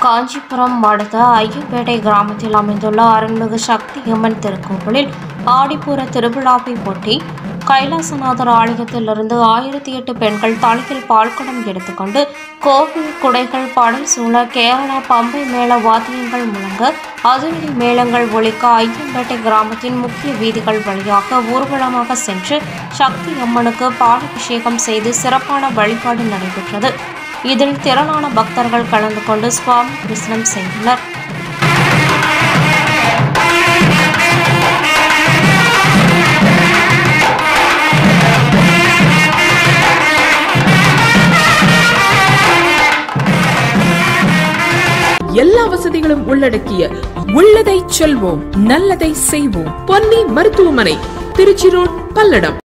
காஞ்சிபுரம் அடுத்த ஐயப்பேட்டை கிராமத்தில் அமைந்துள்ள அருள்மிகு சக்தி அம்மன் திருக்கோவிலில் ஆடிப்பூர திருவிழாவை ஒட்டி கைலாசநாதர் ஆலயத்திலிருந்து ஆயிரத்தி எட்டு பெண்கள் தலையில் பால்குடம் எடுத்துக்கொண்டு கோவில் குடைகள் படை சூழ கேரளா பம்பை மேள வாத்தியங்கள் முழங்க அதிரடி மேளங்கள் ஒலிக்க ஐயம்பேட்டை கிராமத்தின் முக்கிய வீதிகள் வழியாக ஊர்வலமாக சென்று சக்தி அம்மனுக்கு பாலாபிஷேகம் செய்து சிறப்பான வழிபாடு நடைபெற்றது இதில் திரளான பக்தர்கள் கலந்து கொண்டு சுவாமி தரிசனம் செய்தனர் எல்லா வசதிகளும் உள்ளடக்கிய உள்ளதை செல்வோம் நல்லதை செய்வோம் பொன்னி மருத்துவமனை திருச்சி ரோட் பல்லடம்